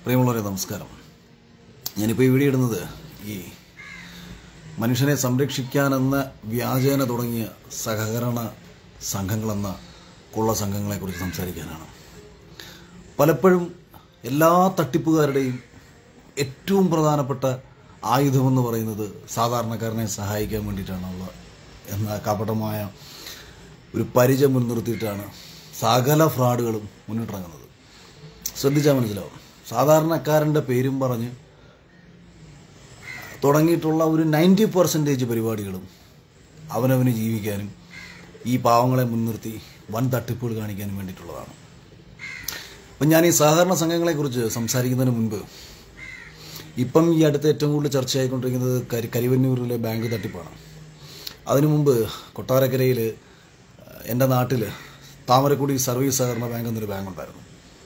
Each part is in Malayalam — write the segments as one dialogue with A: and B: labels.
A: പ്രിയമുള്ളവരെ നമസ്കാരം ഞാനിപ്പോൾ ഈ വീഡിയോ ഇടുന്നത് ഈ മനുഷ്യനെ സംരക്ഷിക്കാനെന്ന വ്യാജേന തുടങ്ങിയ സഹകരണ സംഘങ്ങളെന്ന കൊള്ള സംഘങ്ങളെക്കുറിച്ച് സംസാരിക്കാനാണ് പലപ്പോഴും എല്ലാ തട്ടിപ്പുകാരുടെയും ഏറ്റവും പ്രധാനപ്പെട്ട ആയുധമെന്ന് പറയുന്നത് സാധാരണക്കാരനെ സഹായിക്കാൻ വേണ്ടിയിട്ടാണുള്ള എന്ന കപടമായ ഒരു പരിചയം മുൻനിർത്തിയിട്ടാണ് സകല ഫ്രോഡുകളും മുന്നിട്ടിറങ്ങുന്നത് ശ്രദ്ധിച്ചാൽ മനസ്സിലാവും സാധാരണക്കാരൻ്റെ പേരും പറഞ്ഞ് തുടങ്ങിയിട്ടുള്ള ഒരു നയൻറ്റി പെർസെൻറ്റേജ് പരിപാടികളും അവനവന് ജീവിക്കാനും ഈ പാവങ്ങളെ മുൻനിർത്തി വൻ തട്ടിപ്പുകൾ കാണിക്കാനും വേണ്ടിയിട്ടുള്ളതാണ് അപ്പം ഞാൻ ഈ സഹകരണ സംഘങ്ങളെക്കുറിച്ച് സംസാരിക്കുന്നതിന് മുൻപ് ഇപ്പം ഈ അടുത്ത് ഏറ്റവും കൂടുതൽ ചർച്ചയായിക്കൊണ്ടിരിക്കുന്നത് കരി കരിവന്നൂരിലെ ബാങ്ക് തട്ടിപ്പാണ് അതിനു മുമ്പ് കൊട്ടാരക്കരയിൽ എൻ്റെ നാട്ടിൽ താമരക്കുടി സർവീസ് സഹകരണ ബാങ്ക് എന്നൊരു ബാങ്ക് ഉണ്ടായിരുന്നു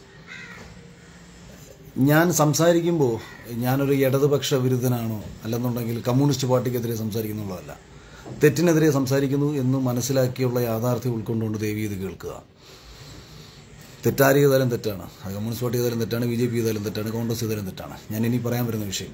A: ഞാൻ സംസാരിക്കുമ്പോൾ ഞാനൊരു ഇടതുപക്ഷ വിരുദ്ധനാണോ അല്ലെന്നുണ്ടെങ്കിൽ കമ്മ്യൂണിസ്റ്റ് പാർട്ടിക്കെതിരെ സംസാരിക്കുന്നുള്ളതല്ല തെറ്റിനെതിരെ സംസാരിക്കുന്നു എന്ന് മനസ്സിലാക്കിയുള്ള യാഥാർത്ഥ്യം ഉൾക്കൊണ്ടുകൊണ്ട് ദേവി ഇത് കേൾക്കുക തെറ്റാരി ചെയ്താലും തെറ്റാണ് അത് കമ്മ്യൂണിസ്റ്റ് പാർട്ടി ചെയ്താലും തെറ്റാണ് ബി ജെ പി ചെയ്താലും തെറ്റാണ് കോൺഗ്രസ് ചെയ്താലും തെറ്റാണ് ഞാൻ ഇനി പറയാൻ വരുന്ന വിഷയം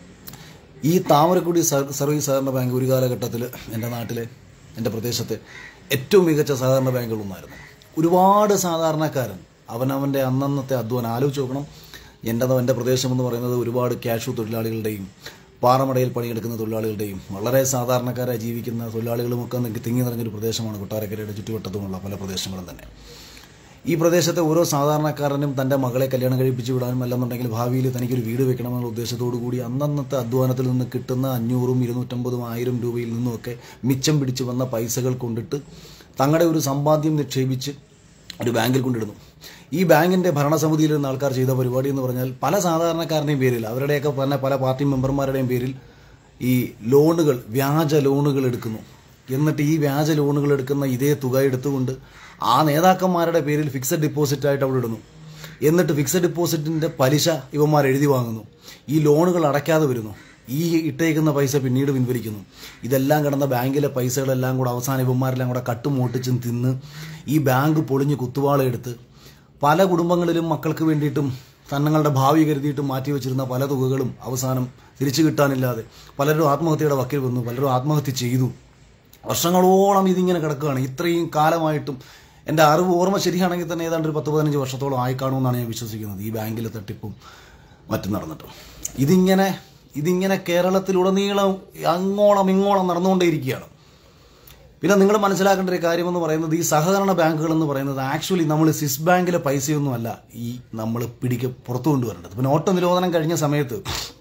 A: ഈ താമരക്കുടി സർ- സർവീസ് സഹകരണ ബാങ്ക് ഒരു കാലഘട്ടത്തിൽ എൻ്റെ നാട്ടിലെ എൻ്റെ പ്രദേശത്തെ ഏറ്റവും മികച്ച സഹകരണ ബാങ്കുകളൊന്നായിരുന്നു ഒരുപാട് സാധാരണക്കാരൻ അവനവൻ്റെ അന്നന്നത്തെ അധ്വാനം ആലോചിച്ച് നോക്കണം എൻ്റെ എൻ്റെ പ്രദേശം എന്ന് പറയുന്നത് ഒരുപാട് ക്യാഷു തൊഴിലാളികളുടെയും പാറമടയിൽ പണിയെടുക്കുന്ന തൊഴിലാളികളുടെയും വളരെ സാധാരണക്കാരായി ജീവിക്കുന്ന തൊഴിലാളികളുമൊക്കെ നി- തിങ്ങി നിറഞ്ഞൊരു പ്രദേശമാണ് കൊട്ടാരക്കരയുടെ ചുറ്റുവട്ടത്തുമുള്ള പല പ്രദേശങ്ങളും തന്നെ ഈ പ്രദേശത്തെ ഓരോ സാധാരണക്കാരനും തൻ്റെ മകളെ കല്യാണം കഴിപ്പിച്ച് വിടാനും അല്ലെന്നുണ്ടെങ്കിൽ ഭാവിയിൽ തനിക്കൊരു വീട് വെക്കണമെന്നുള്ള ഉദ്ദേശത്തോടു കൂടി അന്നന്നത്തെ അധ്വാനത്തിൽ നിന്ന് കിട്ടുന്ന അഞ്ഞൂറും ഇരുന്നൂറ്റമ്പതും ആയിരം രൂപയിൽ നിന്നുമൊക്കെ മിച്ചം പിടിച്ച് വന്ന പൈസകൾ കൊണ്ടിട്ട് തങ്ങളുടെ ഒരു സമ്പാദ്യം നിക്ഷേപിച്ച് ഒരു ബാങ്കിൽ കൊണ്ടിടുന്നു ഈ ബാങ്കിന്റെ ഭരണസമിതിയിൽ നിന്ന് ആൾക്കാർ ചെയ്ത പരിപാടി എന്ന് പറഞ്ഞാൽ പല സാധാരണക്കാരൻ്റെയും പേരിൽ അവരുടെയൊക്കെ തന്നെ പല പാർട്ടി മെമ്പർമാരുടെയും പേരിൽ ഈ ലോണുകൾ വ്യാജ ലോണുകൾ എടുക്കുന്നു എന്നിട്ട് ഈ വ്യാജ ലോണുകൾ എടുക്കുന്ന ഇതേ തുക എടുത്തുകൊണ്ട് ആ നേതാക്കന്മാരുടെ പേരിൽ ഫിക്സഡ് ഡിപ്പോസിറ്റ് ആയിട്ട് അവിടെ ഇടുന്നു എന്നിട്ട് ഫിക്സഡ് ഡിപ്പോസിറ്റിന്റെ പലിശ ഇവന്മാർ എഴുതി വാങ്ങുന്നു ഈ ലോണുകൾ അടയ്ക്കാതെ വരുന്നു ഈ ഇട്ടേക്കുന്ന പൈസ പിന്നീട് പിൻവലിക്കുന്നു ഇതെല്ലാം കിടന്ന ബാങ്കിലെ പൈസകളെല്ലാം കൂടെ അവസാനം ഇവന്മാരെല്ലാം കൂടെ കട്ടുമോട്ടിച്ചും തിന്ന് ഈ ബാങ്ക് പൊളിഞ്ഞ് കുത്തുവാളയെടുത്ത് പല കുടുംബങ്ങളിലും മക്കൾക്ക് വേണ്ടിയിട്ടും തങ്ങളുടെ ഭാവി കരുതിയിട്ട് മാറ്റി വെച്ചിരുന്ന പല തുകകളും അവസാനം തിരിച്ചു കിട്ടാനില്ലാതെ പലരും ആത്മഹത്യയുടെ വക്കിൽ വന്നു പലരും ആത്മഹത്യ ചെയ്തു വർഷങ്ങളോളം ഇതിങ്ങനെ കിടക്കുകയാണ് ഇത്രയും കാലമായിട്ടും എൻ്റെ അറിവ് ഓർമ്മ ശരിയാണെങ്കിൽ തന്നെ ഏതാണ്ട് ഒരു പത്ത് പതിനഞ്ച് വർഷത്തോളം ആയി കാണുമെന്നാണ് ഞാൻ വിശ്വസിക്കുന്നത് ഈ ബാങ്കിലെ തട്ടിപ്പും മറ്റും നടന്നിട്ടും ഇതിങ്ങനെ ഇതിങ്ങനെ കേരളത്തിലുടനീളം അങ്ങോളം ഇങ്ങോളം നടന്നുകൊണ്ടേയിരിക്കുകയാണ് പിന്നെ നിങ്ങൾ മനസ്സിലാക്കേണ്ട ഒരു കാര്യമെന്ന് പറയുന്നത് ഈ സഹകരണ ബാങ്കുകൾ എന്ന് പറയുന്നത് ആക്ച്വലി നമ്മൾ സിസ് ബാങ്കിലെ പൈസയൊന്നുമല്ല ഈ നമ്മൾ പിടിക്ക് പുറത്തു കൊണ്ടുവരേണ്ടത് പിന്നെ ഓട്ട നിരോധനം കഴിഞ്ഞ സമയത്ത്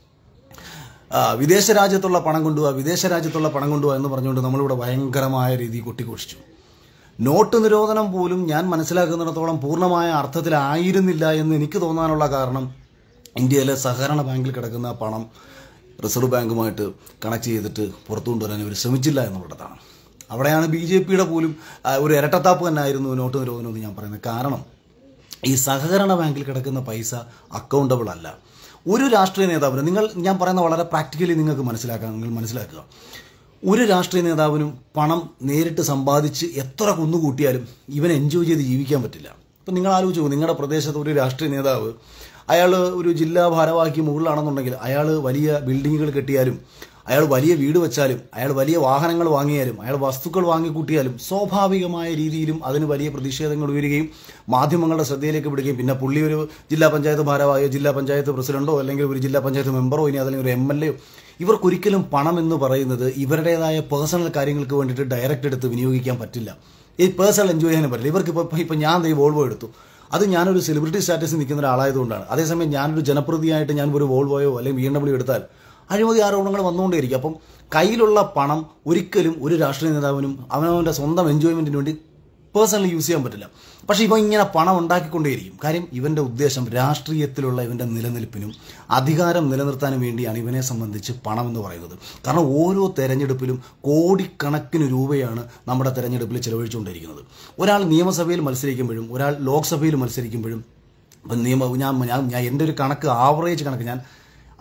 A: ആ, വിദേശ രാജ്യത്തുള്ള പണം കൊണ്ടുപോവാ വിദേശ രാജ്യത്തുള്ള പണം കൊണ്ടുപോവാ എന്ന് പറഞ്ഞുകൊണ്ട് നമ്മളിവിടെ ഭയങ്കരമായ രീതിയിൽ കൊട്ടിഘോഷിച്ചു നോട്ട് നിരോധനം പോലും ഞാൻ മനസ്സിലാക്കുന്നിടത്തോളം പൂർണ്ണമായ അർത്ഥത്തിലായിരുന്നില്ല എന്ന് എനിക്ക് തോന്നാനുള്ള കാരണം ഇന്ത്യയിലെ സഹകരണ ബാങ്കിൽ കിടക്കുന്ന പണം റിസർവ് ബാങ്കുമായിട്ട് കണക്ട് ചെയ്തിട്ട് പുറത്തു കൊണ്ടുവരാൻ ഇവർ ശ്രമിച്ചില്ല എന്നുള്ളതാണ് അവിടെയാണ് ബി ജെ പിയുടെ പോലും ആ, ഒരു ഇരട്ടത്താപ്പ് തന്നെ ആയിരുന്നു നോട്ട് നിരോധനം എന്ന് ഞാൻ പറയുന്നത് കാരണം ഈ സഹകരണ ബാങ്കിൽ കിടക്കുന്ന പൈസ അക്കൗണ്ടബിൾ അല്ല ഒരു രാഷ്ട്രീയ നേതാവിന് നിങ്ങൾ ഞാൻ പറയുന്ന വളരെ പ്രാക്ടിക്കലി നിങ്ങൾക്ക് മനസ്സിലാക്കാൻ നിങ്ങൾ മനസ്സിലാക്കുക ഒരു രാഷ്ട്രീയ നേതാവിനും പണം നേരിട്ട് സമ്പാദിച്ച് എത്ര കുന്നുകൂട്ടിയാലും ഇവൻ എൻജോയ് ചെയ്ത് ജീവിക്കാൻ പറ്റില്ല ഇപ്പം നിങ്ങൾ ആലോചിച്ച് നോക്കൂ നിങ്ങളുടെ പ്രദേശത്ത് ഒരു രാഷ്ട്രീയ നേതാവ് അയാൾ ഒരു ജില്ലാ ഭാരവാഹി മുകളിലാണെന്നുണ്ടെങ്കിൽ അയാൾ വലിയ ബിൽഡിങ്ങുകൾ കെട്ടിയാലും അയാൾ വലിയ വീട് വെച്ചാലും അയാൾ വലിയ വാഹനങ്ങൾ വാങ്ങിയാലും അയാൾ വസ്തുക്കൾ വാങ്ങിക്കൂട്ടിയാലും സ്വാഭാവികമായ രീതിയിലും അതിന് വലിയ പ്രതിഷേധങ്ങൾ ഉയരുകയും മാധ്യമങ്ങളുടെ ശ്രദ്ധയിലേക്ക് വിടുകയും പിന്നെ പുള്ളി ഒരു ജില്ലാ പഞ്ചായത്ത് ഭാരവാഹിയോ ജില്ലാ പഞ്ചായത്ത് പ്രസിഡന്റോ അല്ലെങ്കിൽ ഒരു ജില്ലാ പഞ്ചായത്ത് മെമ്പറോ ഇനി അല്ലെങ്കിൽ ഒരു എം എൽ എയോ ഇവർക്കൊരിക്കലും പണം എന്ന് പറയുന്നത് ഇവരുടേതായ പേഴ്സണൽ കാര്യങ്ങൾക്ക് വേണ്ടിയിട്ട് ഡയറക്റ്റ് എടുത്ത് വിനിയോഗിക്കാൻ പറ്റില്ല ഈ പേഴ്സണൽ എൻജോയ് ചെയ്യാൻ പറ്റില്ല ഇവർക്ക് ഇപ്പോൾ ഇപ്പം ഞാൻ ദൈവം വോൾവോ എടുത്തു അത് ഞാനൊരു സെലിബ്രിറ്റി സ്റ്റാറ്റസിൽ നിൽക്കുന്ന ഒരാളായതുകൊണ്ടാണ് അതേസമയം ഞാനൊരു ജനപ്രതിയായിട്ട് ഞാൻ ഒരു വോൾവോയോ അല്ലെങ്കിൽ ബി എം ഡബ്ല്യൂ എടുത്താൽ അഴിമതി ആരോപണങ്ങൾ വന്നുകൊണ്ടേയിരിക്കും അപ്പം കയ്യിലുള്ള പണം ഒരിക്കലും ഒരു രാഷ്ട്രീയ നേതാവിനും അവനവൻ്റെ സ്വന്തം എൻജോയ്മെന്റിന് വേണ്ടി പേഴ്സണലി യൂസ് ചെയ്യാൻ പറ്റില്ല പക്ഷേ ഇവൻ ഇങ്ങനെ പണം ഉണ്ടാക്കിക്കൊണ്ടേയിരിക്കും കാര്യം ഇവന്റെ ഉദ്ദേശം രാഷ്ട്രീയത്തിലുള്ള ഇവന്റെ നിലനിൽപ്പിനും അധികാരം നിലനിർത്താനും വേണ്ടിയാണ് ഇവനെ സംബന്ധിച്ച് പണം എന്ന് പറയുന്നത് കാരണം ഓരോ തെരഞ്ഞെടുപ്പിലും കോടിക്കണക്കിന് രൂപയാണ് നമ്മുടെ തെരഞ്ഞെടുപ്പിൽ ചെലവഴിച്ചുകൊണ്ടിരിക്കുന്നത് ഒരാൾ നിയമസഭയിൽ മത്സരിക്കുമ്പോഴും ഒരാൾ ലോക്സഭയിൽ മത്സരിക്കുമ്പോഴും ഇപ്പം നിയമ ഞാൻ ഞാൻ ഞാൻ എൻ്റെ ഒരു കണക്ക് ആവറേജ് കണക്ക് ഞാൻ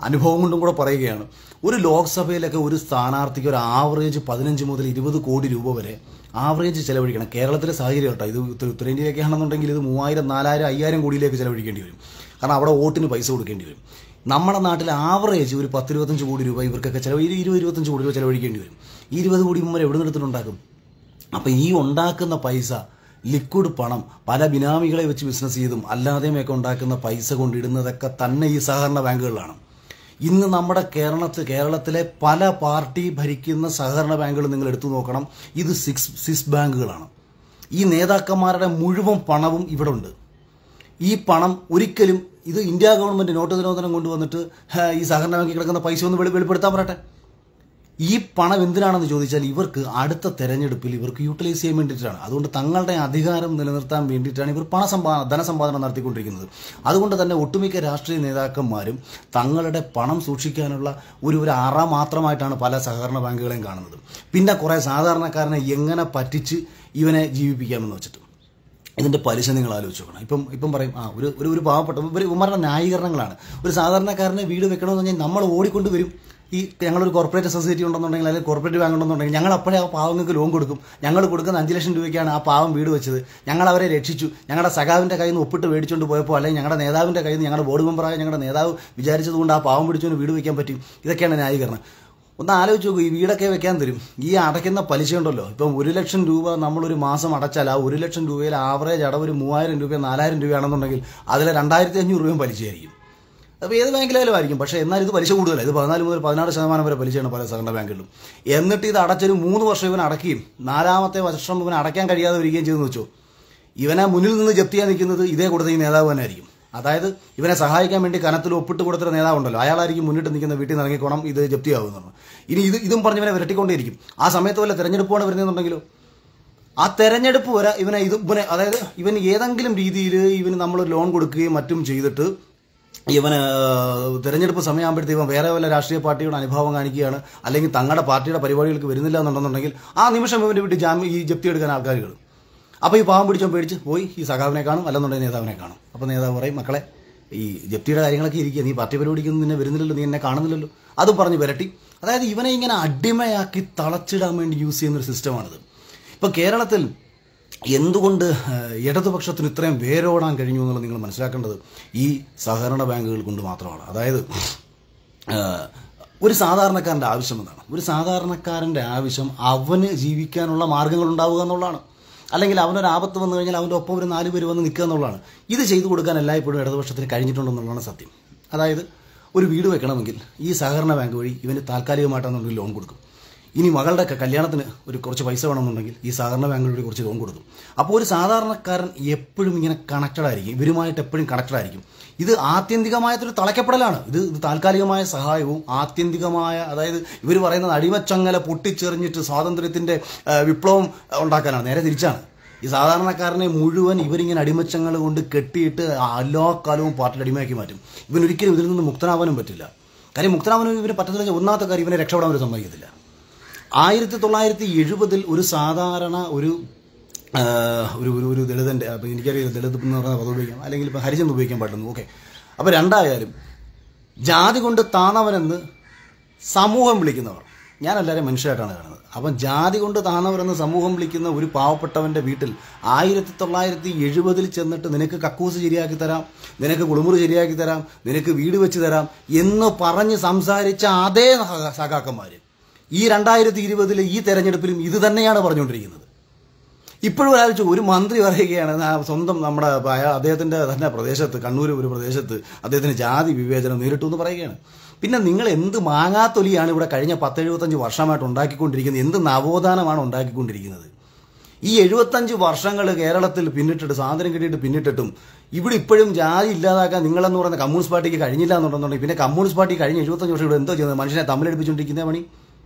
A: അനുഭവം കൊണ്ടും കൂടെ പറയുകയാണ് ഒരു ലോക്സഭയിലൊക്കെ ഒരു സ്ഥാനാർത്ഥിക്ക് ഒരു ആവറേജ് പതിനഞ്ച് മുതൽ ഇരുപത് കോടി രൂപ വരെ ആവറേജ് ചെലവഴിക്കണം കേരളത്തിലെ സാഹചര്യം കേട്ടോ ഇത് ഉത്ത- ഉത്തരേന്ത്യയിലൊക്കെ ആണെന്നുണ്ടെങ്കിൽ ഇത് മൂവായിരം നാലായിരം അയ്യായിരം കോടിയിലേക്ക് ചെലവഴിക്കേണ്ടി വരും കാരണം അവിടെ വോട്ടിന് പൈസ കൊടുക്കേണ്ടി വരും നമ്മുടെ നാട്ടിൽ ആവറേജ് ഒരു പത്ത് ഇരുപത്തഞ്ച് കോടി രൂപ ഇവർക്കൊക്കെ ചിലവ് ഒരു ഇരുപത് ഇരുപത്തഞ്ച് കോടി രൂപ ചെലവഴിക്കേണ്ടി വരും ഈ ഇരുപത് കോടി മുമ്പ് എവിടെ നിന്നെടുത്തിട്ടുണ്ടാക്കും അപ്പം ഈ ഉണ്ടാക്കുന്ന പൈസ ലിക്വിഡ് പണം പല ബിനാമികളെ വെച്ച് ബിസിനസ് ചെയ്തും അല്ലാതെയുമൊക്കെ ഉണ്ടാക്കുന്ന പൈസ കൊണ്ടിടുന്നതൊക്കെ തന്നെ ഈ സഹകരണ ബാങ്കുകളിലാണ് ഇന്ന് നമ്മുടെ കേരളത്തിൽ കേരളത്തിലെ പല പാർട്ടി ഭരിക്കുന്ന സഹകരണ ബാങ്കുകൾ നിങ്ങൾ എടുത്തു നോക്കണം ഇത് സിക്സ് സിസ് ബാങ്കുകളാണ് ഈ നേതാക്കന്മാരുടെ മുഴുവൻ പണവും ഇവിടെ ഉണ്ട് ഈ പണം ഒരിക്കലും ഇത് ഇന്ത്യ ഗവൺമെന്റ് നോട്ട് നിരോധനം കൊണ്ടുവന്നിട്ട് ഹാ, ഈ സഹകരണ ബാങ്കിൽ കിടക്കുന്ന പൈസ ഒന്ന് വെളി- വെളിപ്പെടുത്താൻ പറയട്ടെ ഈ പണം എന്തിനാണെന്ന് ചോദിച്ചാൽ ഇവർക്ക് അടുത്ത തെരഞ്ഞെടുപ്പിൽ ഇവർക്ക് യൂട്ടിലൈസ് ചെയ്യാൻ വേണ്ടിയിട്ടാണ് അതുകൊണ്ട് തങ്ങളുടെ അധികാരം നിലനിർത്താൻ വേണ്ടിയിട്ടാണ് ഇവർ പണസമ്പാ ധനസമ്പാദനം നടത്തിക്കൊണ്ടിരിക്കുന്നത് അതുകൊണ്ട് തന്നെ ഒട്ടുമിക്ക രാഷ്ട്രീയ നേതാക്കന്മാരും തങ്ങളുടെ പണം സൂക്ഷിക്കാനുള്ള ഒരു ഒരു അറ മാത്രമായിട്ടാണ് പല സഹകരണ ബാങ്കുകളെയും കാണുന്നത് പിന്നെ കുറേ സാധാരണക്കാരനെ എങ്ങനെ പറ്റിച്ച് ഇവനെ ജീവിപ്പിക്കാമെന്ന് വെച്ചിട്ട് ഇതിന്റെ പലിശ നിങ്ങൾ ആലോചിച്ച് നോക്കണം ഇപ്പം ഇപ്പം പറയും ആ ഒരു ഒരു ഒരു പാവപ്പെട്ട ഇവർ ഇവന്മാരുടെ ന്യായീകരണങ്ങളാണ് ഒരു സാധാരണക്കാരനെ വീട് വെക്കണമെന്ന് പറഞ്ഞാൽ നമ്മൾ ഓടിക്കൊണ്ട് വരും ഈ ഞങ്ങളൊരു കോർപ്പറേറ്റ് സൊസൈറ്റി ഉണ്ടെന്നുണ്ടെങ്കിൽ അല്ലെങ്കിൽ കോർപ്പറേറ്റ് ബാങ്ക് ഉണ്ടെന്നുണ്ടെങ്കിൽ ഞങ്ങൾ അപ്പോഴേ ആ പാവങ്ങൾക്ക് ലോൺ കൊടുക്കും ഞങ്ങൾ കൊടുക്കുന്ന അഞ്ച് ലക്ഷം രൂപയ്ക്കാണ് ആ പാവം വീട് വെച്ചത് ഞങ്ങൾ അവരെ രക്ഷിച്ചു ഞങ്ങളുടെ സഖാവിൻ്റെ കയ്യിൽ നിന്ന് ഒപ്പിട്ട് മേടിച്ചുകൊണ്ട് പോയപ്പോൾ അല്ലെങ്കിൽ ഞങ്ങളുടെ നേതാവിൻ്റെ കയ്യിൽ നിന്ന് ഞങ്ങളുടെ ബോർഡ് മെമ്പറായ ഞങ്ങളുടെ നേതാവ് വിചാരിച്ചതുകൊണ്ട് ആ പാവം പിടിച്ചുകൊണ്ട് വീട് വെക്കാൻ പറ്റും ഇതൊക്കെയാണ് ന്യായീകരണം ഒന്ന് ആലോചിച്ച് നോക്കൂ ഈ വീടൊക്കെ വെക്കാൻ തരും ഈ അടയ്ക്കുന്ന പലിശ ഉണ്ടല്ലോ ഇപ്പം ഒരു ലക്ഷം രൂപ നമ്മളൊരു മാസം അടച്ചാൽ ആ ഒരു ലക്ഷം രൂപയിൽ ആവറേജ് അടവ് ഒരു മൂവായിരം രൂപ നാലായിരം രൂപയാണെന്നുണ്ടെങ്കിൽ അതിൽ രണ്ടായിരത്തി അഞ്ഞൂറ് രൂപയും പലിശയായിരിക്കും അപ്പോൾ ഏത് ബാങ്കിലായാലും ആയിരിക്കും പക്ഷേ എന്നാൽ ഇത് പലിശ കൂടുതലാണ് ഇത് പതിനാല് മുതൽ പതിനാറ് ശതമാനം വരെ പലിശയാണ് പല സഹകരണ ബാങ്കുകളിലും എന്നിട്ട് ഇത് അടച്ചൊരു മൂന്ന് വർഷം ഇവൻ അടക്കുകയും നാലാമത്തെ വർഷം ഇവൻ അടയ്ക്കാൻ കഴിയാതെ വരികയും ചെയ്തെന്ന് വെച്ചോ ഇവനെ മുന്നിൽ നിന്ന് ജപ്തി ചെയ്യാൻ നിൽക്കുന്നത് ഇതേ കൊടുത്ത ഈ നേതാവ് തന്നെ ആയിരിക്കും അതായത് ഇവനെ സഹായിക്കാൻ വേണ്ടി കനത്തിൽ ഒപ്പിട്ട് കൊടുത്തൊരു നേതാവുണ്ടല്ലോ അയാളായിരിക്കും മുന്നിട്ട് നിൽക്കുന്ന വീട്ടിൽ നിന്ന് ഇറങ്ങിക്കോണം ഇത് ജപ്തിയാവുമെന്നാണ് ഇനി ഇത് ഇതും പറഞ്ഞ് ഇവനെ വിരട്ടിക്കൊണ്ടേയിരിക്കും ആ സമയത്ത് വല്ല തെരഞ്ഞെടുപ്പാണ് വരുന്നതെന്നുണ്ടെങ്കിലോ ആ തെരഞ്ഞെടുപ്പ് വരെ ഇവനെ ഇത് ഇവനെ അതായത് ഇവന് ഏതെങ്കിലും രീതിയിൽ ഇവന് നമ്മൾ ലോൺ കൊടുക്കുകയും മറ്റും ചെയ്തിട്ട് ഇവന് തെരഞ്ഞെടുപ്പ് സമയമാകുമ്പോഴത്തേക്ക് ഇവൻ വേറെ വല്ല രാഷ്ട്രീയ പാർട്ടിയുടെ അനുഭവം കാണിക്കുകയാണ് അല്ലെങ്കിൽ തങ്ങളുടെ പാർട്ടിയുടെ പരിപാടികൾക്ക് വരുന്നില്ല എന്നുണ്ടെന്നുണ്ടെങ്കിൽ ആ നിമിഷം ഇവൻ്റെ വീട്ടിൽ ജാമ്യം ഈ ജപ്തി എടുക്കാൻ ആൾക്കാർ കയറും അപ്പോൾ ഈ പാവം പിടിച്ചോ പേടിച്ച് പോയി ഈ സഖാവിനെ കാണും അല്ലെന്നുണ്ടെങ്കിൽ നേതാവിനെ കാണും അപ്പോൾ നേതാവ് പറയും മക്കളെ ഈ ജപ്തിയുടെ കാര്യങ്ങളൊക്കെ ഇരിക്കുക നീ പാർട്ടി പരിപാടിക്കൊന്നും നിന്നെ വരുന്നില്ലല്ലോ നീ എന്നെ കാണുന്നില്ലല്ലോ അതും പറഞ്ഞ് വിരട്ടി അതായത് ഇവനെ ഇങ്ങനെ അടിമയാക്കി തളച്ചിടാൻ വേണ്ടി യൂസ് ചെയ്യുന്ന ഒരു സിസ്റ്റമാണിത് ഇപ്പോൾ കേരളത്തിൽ എന്തുകൊണ്ട് ഏഹ്, ഇടതുപക്ഷത്തിന് ഇത്രയും വേരോടാൻ കഴിഞ്ഞു എന്നുള്ളത് നിങ്ങൾ മനസ്സിലാക്കേണ്ടത് ഈ സഹകരണ ബാങ്കുകൾ കൊണ്ട് മാത്രമാണ് അതായത് ഏഹ്, ഒരു സാധാരണക്കാരൻ്റെ ആവശ്യം എന്താണ് ഒരു സാധാരണക്കാരൻ്റെ ആവശ്യം അവന് ജീവിക്കാനുള്ള മാർഗ്ഗങ്ങൾ ഉണ്ടാവുക എന്നുള്ളതാണ് അല്ലെങ്കിൽ അവനൊരു ആപത്ത് വന്നു കഴിഞ്ഞാൽ അവൻ്റെ ഒപ്പം ഒരു നാല് പേര് വന്ന് നിൽക്കുക എന്നുള്ളതാണ് ഇത് ചെയ്തു കൊടുക്കാൻ എല്ലായ്പ്പോഴും ഇടതുപക്ഷത്തിന് കഴിഞ്ഞിട്ടുണ്ടെന്നുള്ളതാണ് സത്യം അതായത് ഒരു വീട് വെക്കണമെങ്കിൽ ഈ സഹകരണ ബാങ്ക് വഴി ഇവന് താൽക്കാലികമായിട്ടാണെന്നുണ്ടെങ്കിൽ ലോൺ കൊടുക്കും ഇനി മകളുടെ ഒക്കെ കല്യാണത്തിന് ഒരു കുറച്ച് പൈസ വേണമെന്നുണ്ടെങ്കിൽ ഈ സഹകരണ ബാങ്ക് വഴി കുറച്ച് ലോൺ കൊടുക്കും അപ്പോൾ ഒരു സാധാരണക്കാരൻ എപ്പോഴും ഇങ്ങനെ കണക്റ്റഡ് ആയിരിക്കും ഇവരുമായിട്ട് എപ്പോഴും കണക്റ്റഡ് ആയിരിക്കും ഇത് ആത്യന്തികമായിട്ടൊരു തളയ്ക്കപ്പെടലാണ് ഇത് ഇത് താൽക്കാലികമായ സഹായവും ആത്യന്തികമായ അതായത് ഇവർ പറയുന്നത് അടിമച്ചങ്ങല പൊട്ടിച്ചെറിഞ്ഞിട്ട് സ്വാതന്ത്ര്യത്തിന്റെ ആ, വിപ്ലവം ഉണ്ടാക്കാനാണ് നേരെ തിരിച്ചാണ് ഈ സാധാരണക്കാരനെ മുഴുവൻ ഇവരിങ്ങനെ അടിമച്ചങ്ങൾ കൊണ്ട് കെട്ടിയിട്ട് എല്ലാ കാലവും പാർട്ടിയുടെ അടിമയാക്കി മാറ്റും ഇവനൊരിക്കലും ഇതിൽ നിന്ന് മുക്തനാവാനും പറ്റില്ല കാര്യം മുക്തനാവാനും ഇവന് പറ്റത്തില്ല ഒന്നാമത്തെ കാര്യം ഇവനെ രക്ഷപ്പെടാൻ ഒരു സമ്മതിക്കത്തില്ല ആയിരത്തി തൊള്ളായിരത്തി എഴുപതിൽ ഒരു സാധാരണ ഒരു ആ, ഒരു ഒരു ഒരു ദളിതൻ്റെ അപ്പോൾ എനിക്കറിയില്ല ദളിത് എന്ന് പറഞ്ഞ പദം ഉപയോഗിക്കാം അല്ലെങ്കിൽ ഇപ്പോൾ ഹരിജൻ എന്ന് ഉപയോഗിക്കാൻ പാടുന്നു ഓക്കെ അപ്പോൾ രണ്ടായാലും ജാതി കൊണ്ട് താന്നവനെന്ന് സമൂഹം വിളിക്കുന്നവർ ഞാൻ എല്ലാവരെയും മനുഷ്യരായിട്ടാണ് കാണുന്നത് അപ്പം ജാതി കൊണ്ട് താന്നവരെന്ന് സമൂഹം വിളിക്കുന്ന ഒരു പാവപ്പെട്ടവൻ്റെ വീട്ടിൽ ആയിരത്തി തൊള്ളായിരത്തി എഴുപതിൽ ചെന്നിട്ട് നിനക്ക് കക്കൂസ് ശരിയാക്കി തരാം നിനക്ക് കുളിമുറി ശരിയാക്കി തരാം നിനക്ക് വീട് വെച്ച് തരാം എന്ന് പറഞ്ഞ് സംസാരിച്ച അതേ സഖ- സഖാക്കന്മാർ ഈ രണ്ടായിരത്തി ഇരുപതിൽ ഈ തെരഞ്ഞെടുപ്പിലും ഇത് തന്നെയാണ് പറഞ്ഞുകൊണ്ടിരിക്കുന്നത് ഇപ്പോഴും ആലോചിച്ചു ഒരു മന്ത്രി പറയുകയാണ് ആ സ്വന്തം നമ്മുടെ അയാൾ അദ്ദേഹത്തിന്റെ തന്നെ പ്രദേശത്ത് കണ്ണൂർ ഒരു പ്രദേശത്ത് അദ്ദേഹത്തിന് ജാതി വിവേചനം നേരിട്ടു എന്ന് പറയുകയാണ് പിന്നെ നിങ്ങൾ എന്ത് മാങ്ങാത്തൊലിയാണ് ഇവിടെ കഴിഞ്ഞ പത്തെഴുപത്തഞ്ച് വർഷമായിട്ട് ഉണ്ടാക്കിക്കൊണ്ടിരിക്കുന്നത് എന്ത് നവോത്ഥാനമാണ് ഉണ്ടാക്കിക്കൊണ്ടിരിക്കുന്നത് ഈ എഴുപത്തഞ്ച് വർഷങ്ങൾ കേരളത്തിൽ പിന്നിട്ടിട്ട് സ്വാതന്ത്ര്യം കിട്ടിയിട്ട് പിന്നിട്ടിട്ടും ഇവിടെ ഇപ്പോഴും ജാതി ഇല്ലാതാക്കാൻ നിങ്ങളെന്ന് പറയുന്ന കമ്മ്യൂണിസ്റ്റ് പാർട്ടിക്ക് കഴിഞ്ഞില്ല എന്നുണ്ടെന്നുണ്ടെങ്കിൽ പിന്നെ കമ്മ്യൂണിസ്റ്റ് പാർട്ടി കഴിഞ്ഞ എഴുപത്തഞ്ച് വർഷം ഇവിടെ എന്തോ ചെയ്യുന്നത് മനുഷ്യനെ തമ്മിലടിപ്പിച്ചുകൊണ്ടിരിക്കുന്ന പണി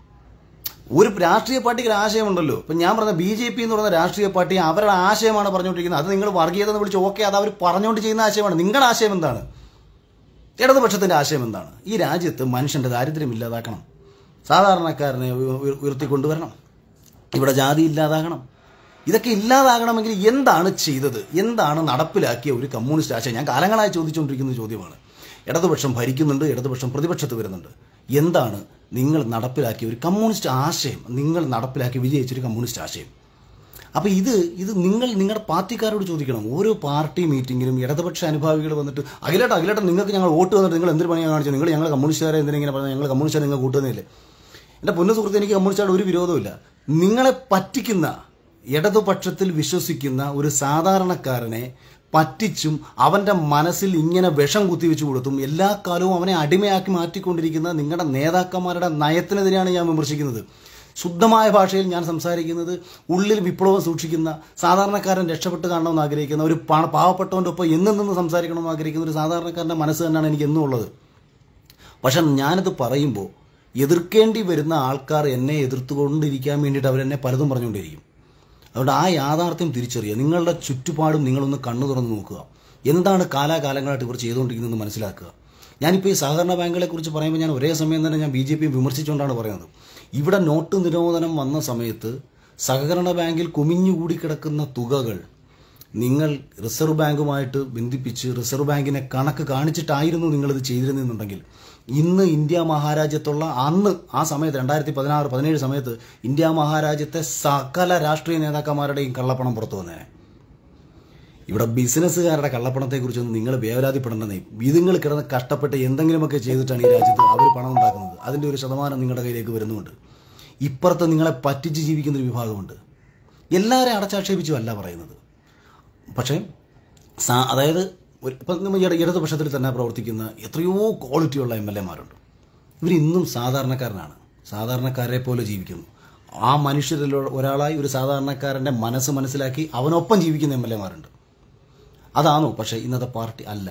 A: ഒരു രാഷ്ട്രീയ പാർട്ടിക്ക് ഒരു ആശയമുണ്ടല്ലോ ഇപ്പം ഞാൻ പറഞ്ഞ ബി ജെ പി എന്ന് പറയുന്ന രാഷ്ട്രീയ പാർട്ടി അവരുടെ ആശയമാണ് പറഞ്ഞുകൊണ്ടിരിക്കുന്നത് അത് നിങ്ങൾ വർഗീയത എന്ന് വിളിച്ച് ഓക്കെ അത് അവർ പറഞ്ഞുകൊണ്ട് ചെയ്യുന്ന ആശയമാണ് നിങ്ങളുടെ ആശയം എന്താണ് ഇടതുപക്ഷത്തിന്റെ ആശയം എന്താണ് ഈ രാജ്യത്ത് മനുഷ്യന്റെ ദാരിദ്ര്യം ഇല്ലാതാക്കണം സാധാരണക്കാരനെ ഉയ- ഉയ- ഉയർത്തിക്കൊണ്ടുവരണം ഇവിടെ ജാതി ഇല്ലാതാകണം ഇതൊക്കെ ഇല്ലാതാകണമെങ്കിൽ എന്താണ് ചെയ്തത് എന്താണ് നടപ്പിലാക്കിയ ഒരു കമ്മ്യൂണിസ്റ്റ് ആശയം ഞാൻ കാലങ്ങളായി ചോദിച്ചുകൊണ്ടിരിക്കുന്ന ചോദ്യമാണ് ഇടതുപക്ഷം ഭരിക്കുന്നുണ്ട് ഇടതുപക്ഷം പ്രതിപക്ഷത്ത് വരുന്നുണ്ട് എന്താണ് നിങ്ങൾ നടപ്പിലാക്കിയ ഒരു കമ്മ്യൂണിസ്റ്റ് ആശയം നിങ്ങൾ നടപ്പിലാക്കി വിജയിച്ചൊരു കമ്മ്യൂണിസ്റ്റ് ആശയം അപ്പോൾ ഇത് ഇത് നിങ്ങൾ നിങ്ങളുടെ പാർട്ടിക്കാരോട് ചോദിക്കണം ഓരോ പാർട്ടി മീറ്റിങ്ങിലും ഇടതുപക്ഷ അനുഭാവികൾ വന്നിട്ട് അഖിലേട്ട അഖിലേട്ട നിങ്ങൾക്ക് ഞങ്ങൾ വോട്ട് വന്നിട്ട് നിങ്ങൾ എന്തൊരു പണിയാണ് കാണിച്ചത് നിങ്ങൾ ഞങ്ങൾ കമ്മ്യൂണിസ്റ്റുകാരെ എന്തിനെ പറഞ്ഞാൽ ഞങ്ങൾ കമ്മ്യൂണിസ്റ്റുകാരെ നിങ്ങൾ കൂട്ടുന്നില്ലേ എൻ്റെ പൊന്നു സുഹൃത്ത് എനിക്ക് കമ്മ്യൂണിസ്റ്റുകാരോട് ഒരു വിരോധമില്ല നിങ്ങളെ പറ്റിക്കുന്ന ഇടതുപക്ഷത്തിൽ വിശ്വസിക്കുന്ന ഒരു സാധാരണക്കാരനെ പറ്റിച്ചും അവൻ്റെ മനസ്സിൽ ഇങ്ങനെ വിഷം കുത്തിവെച്ച് കൊടുത്തും എല്ലാ കാലവും അവനെ അടിമയാക്കി മാറ്റിക്കൊണ്ടിരിക്കുന്ന നിങ്ങളുടെ നേതാക്കന്മാരുടെ നയത്തിനെതിരെയാണ് ഞാൻ വിമർശിക്കുന്നത് ശുദ്ധമായ ഭാഷയിൽ ഞാൻ സംസാരിക്കുന്നത് ഉള്ളിൽ വിപ്ലവം സൂക്ഷിക്കുന്ന സാധാരണക്കാരൻ രക്ഷപ്പെട്ട് കാണണമെന്ന് ആഗ്രഹിക്കുന്ന ഒരു പണ പാവപ്പെട്ടവൻ്റെ ഒപ്പം എന്നും നിന്ന് സംസാരിക്കണമെന്ന് ആഗ്രഹിക്കുന്ന ഒരു സാധാരണക്കാരൻ്റെ മനസ്സ് തന്നെയാണ് എനിക്ക് എന്നും ഉള്ളത് പക്ഷെ ഞാനത് പറയുമ്പോൾ എതിർക്കേണ്ടി വരുന്ന ആൾക്കാർ എന്നെ എതിർത്തുകൊണ്ടിരിക്കാൻ വേണ്ടിയിട്ട് അവരെന്നെ പലതും പറഞ്ഞുകൊണ്ടിരിക്കും അതുകൊണ്ട് ആ യാഥാർത്ഥ്യം തിരിച്ചറിയുക നിങ്ങളുടെ ചുറ്റുപാടും നിങ്ങളൊന്ന് കണ്ണു തുറന്ന് നോക്കുക എന്താണ് കാലാകാലങ്ങളായിട്ട് ഇവർ ചെയ്തുകൊണ്ടിരിക്കുന്നതെന്ന് മനസ്സിലാക്കുക ഞാനിപ്പോൾ ഈ സഹകരണ ബാങ്കുകളെ കുറിച്ച് പറയുമ്പോൾ ഞാൻ ഒരേ സമയം തന്നെ ഞാൻ ബി ജെ പി വിമർശിച്ചുകൊണ്ടാണ് പറയുന്നത് ഇവിടെ നോട്ട് നിരോധനം വന്ന സമയത്ത് സഹകരണ ബാങ്കിൽ കുമിഞ്ഞുകൂടി കിടക്കുന്ന തുകകൾ നിങ്ങൾ റിസർവ് ബാങ്കുമായിട്ട് ബന്ധിപ്പിച്ച് റിസർവ് ബാങ്കിനെ കണക്ക് കാണിച്ചിട്ടായിരുന്നു നിങ്ങളിത് ചെയ്തിരുന്നെന്നുണ്ടെങ്കിൽ ഇന്ന് ഇന്ത്യ മഹാരാജ്യത്തുള്ള അന്ന് ആ സമയത്ത് രണ്ടായിരത്തി പതിനാറ് പതിനേഴ് സമയത്ത് ഇന്ത്യ മഹാരാജ്യത്തെ സകല രാഷ്ട്രീയ നേതാക്കന്മാരുടെയും കള്ളപ്പണം പുറത്തു വന്നേനെ ഇവിടെ ബിസിനസ്സുകാരുടെ കള്ളപ്പണത്തെക്കുറിച്ചൊന്നും നിങ്ങൾ വേവലാതിപ്പെടണമെന്നേ ഇതുങ്ങൾ കിടന്ന് കഷ്ടപ്പെട്ട് എന്തെങ്കിലുമൊക്കെ ചെയ്തിട്ടാണ് ഈ രാജ്യത്ത് അവർ പണം ഉണ്ടാക്കുന്നത് അതിൻ്റെ ഒരു ശതമാനം നിങ്ങളുടെ കയ്യിലേക്ക് വരുന്നുമുണ്ട് ഇപ്പുറത്ത് നിങ്ങളെ പറ്റിച്ച് ജീവിക്കുന്ന ഒരു വിഭാഗമുണ്ട് എല്ലാവരെയും അടച്ചാക്ഷേപിച്ചുമല്ല പറയുന്നത് പക്ഷേ സാ അതായത് ഒരു- ഇപ്പം നമ്മൾ ഇട- ഇടതുപക്ഷത്തിൽ തന്നെ പ്രവർത്തിക്കുന്ന എത്രയോ ക്വാളിറ്റിയുള്ള എം എൽ എമാരുണ്ട് ഇവരിന്നും സാധാരണക്കാരനാണ് സാധാരണക്കാരെ പോലെ ജീവിക്കുന്നു ആ മനുഷ്യരിൽ ഒരാളായി ഒരു സാധാരണക്കാരൻ്റെ മനസ്സ് മനസ്സിലാക്കി അവനൊപ്പം ജീവിക്കുന്ന എം എൽ എമാരുണ്ട് അതാണോ പക്ഷേ ഇന്നത്തെ പാർട്ടി അല്ല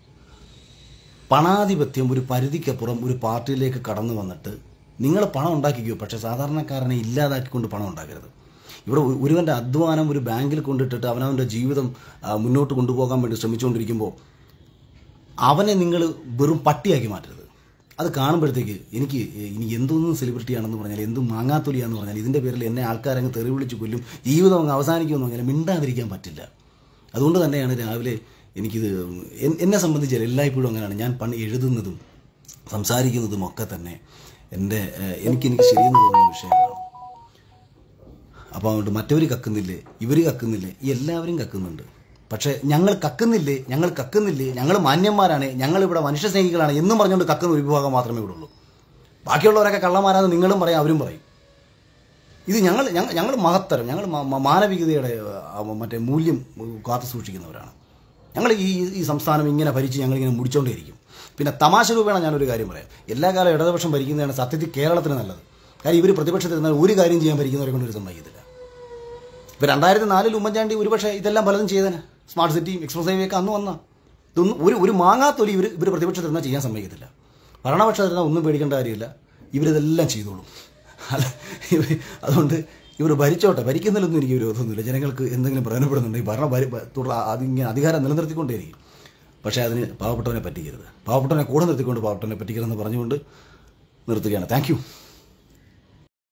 A: പണാധിപത്യം ഒരു പരിധിക്കപ്പുറം ഒരു പാർട്ടിയിലേക്ക് കടന്നു വന്നിട്ട് നിങ്ങൾ പണം ഉണ്ടാക്കിക്കോ പക്ഷേ സാധാരണക്കാരനെ ഇല്ലാതാക്കിക്കൊണ്ട് പണം ഉണ്ടാക്കരുത് ഇവിടെ ഒരു- ഒരുവൻ്റെ അധ്വാനം ഒരു ബാങ്കിൽ കൊണ്ടിട്ടിട്ട് അവനവൻ്റെ ജീവിതം ആ, മുന്നോട്ട് കൊണ്ടുപോകാൻ വേണ്ടി ശ്രമിച്ചുകൊണ്ടിരിക്കുമ്പോൾ അവനെ നിങ്ങൾ വെറും പട്ടിയാക്കി മാറ്റരുത് അത് കാണുമ്പോഴത്തേക്ക് എനിക്ക് ഇനി എന്തൊന്നും സെലിബ്രിറ്റി ആണെന്ന് പറഞ്ഞാൽ എന്തും മാങ്ങാത്തൊലിയാന്ന് പറഞ്ഞാൽ ഇതിൻ്റെ പേരിൽ എന്നെ ആൾക്കാരങ്ങ് തെറി വിളിച്ച് കൊല്ലും ജീവിതം അങ്ങ് അവസാനിക്കുമെന്ന് പറഞ്ഞാൽ മിണ്ടാതിരിക്കാൻ പറ്റില്ല അതുകൊണ്ട് തന്നെയാണ് രാവിലെ എനിക്കിത് എൻ- എന്നെ സംബന്ധിച്ച് എല്ലായ്പ്പോഴും അങ്ങനെയാണ് ഞാൻ പണ്ട് എഴുതുന്നതും സംസാരിക്കുന്നതും ഒക്കെ തന്നെ എൻ്റെ ഏഹ്, എനിക്ക് എനിക്ക് ശരിയെന്ന് തോന്നുന്ന വിഷയങ്ങളാണ് അപ്പോൾ അതുകൊണ്ട് മറ്റവർ കക്കുന്നില്ലേ ഇവർ കക്കുന്നില്ലേ ഈ എല്ലാവരും കക്കുന്നുണ്ട് പക്ഷേ ഞങ്ങൾ കക്കുന്നില്ലേ ഞങ്ങൾ കക്കുന്നില്ലേ ഞങ്ങൾ മാന്യന്മാരാണ് ഞങ്ങളിവിടെ മനുഷ്യസ്നേഹികളാണ് എന്നും പറഞ്ഞുകൊണ്ട് കക്കുന്ന ഒരു വിഭാഗം മാത്രമേ ഇവിടെ ഉള്ളൂ ബാക്കിയുള്ളവരൊക്കെ കള്ളന്മാരാന്ന് നിങ്ങളും പറയും അവരും പറയും ഇത് ഞങ്ങൾ ഞങ്ങൾ ഞങ്ങൾ മഹത്തരം ഞങ്ങൾ മ- മ- മാനവികതയുടെ ആ, മറ്റേ മൂല്യം കാത്തു സൂക്ഷിക്കുന്നവരാണ് ഞങ്ങൾ ഈ ഈ സംസ്ഥാനം ഇങ്ങനെ ഭരിച്ച് ഞങ്ങളിങ്ങനെ മുടിച്ചോണ്ടേയിരിക്കും പിന്നെ തമാശ രൂപേണ ഞാനൊരു കാര്യം പറയാം എല്ലാ കാലം ഇടതുപക്ഷം ഭരിക്കുന്നതാണ് സത്യത്തിൽ കേരളത്തിന് നല്ലത് കാര്യം ഇവർ പ്രതിപക്ഷത്തിൽ നിന്നാൽ ഒരു കാര്യം ചെയ്യാൻ ഭരിക്കുന്നവരെ കൊണ്ട് ഒരു സമ്മതിക്കത്തില്ല ഇപ്പം രണ്ടായിരത്തി നാലിൽ ഉമ്മൻചാണ്ടി ഒരുപക്ഷെ ഇതെല്ലാം പലതും ചെയ്തേനെ സ്മാർട്ട് സിറ്റിയും എക്സ്പ്രസ് ഹൈവേ ഒക്കെ അന്ന് വന്ന ഇതൊന്നും ഒരു ഒരു മാങ്ങാത്തൊലി ഇവർ ഇവർ പ്രതിപക്ഷത്തിൽ നിന്നാൽ ചെയ്യാൻ സമ്മതിക്കത്തില്ല ഭരണപക്ഷത്തിൽ നിന്നാൽ ഒന്നും പേടിക്കേണ്ട കാര്യമില്ല ഇവരിതെല്ലാം ചെയ്തോളും അല്ല ഇവർ അതുകൊണ്ട് ഇവർ ഭരിച്ചോട്ടെ ഭരിക്കുന്നതിലൊന്നും എനിക്ക് വിരോധമൊന്നുമില്ല ജനങ്ങൾക്ക് എന്തെങ്കിലും പ്രയോജനപ്പെടുന്നുണ്ടെങ്കിൽ ഭരണ ഭരി- തുടർ അതിങ്ങനെ അധികാരം നിലനിർത്തിക്കൊണ്ടേയിരിക്കും പക്ഷേ അതിന് പാവപ്പെട്ടവനെ പറ്റിക്കരുത് പാവപ്പെട്ടവനെ കൂടെ നിർത്തിക്കൊണ്ട് പാവപ്പെട്ടവനെ പറ്റിക്കരുതെന്ന് പറഞ്ഞുകൊണ്ട് നിർത്തുകയാണ് താങ്ക് യു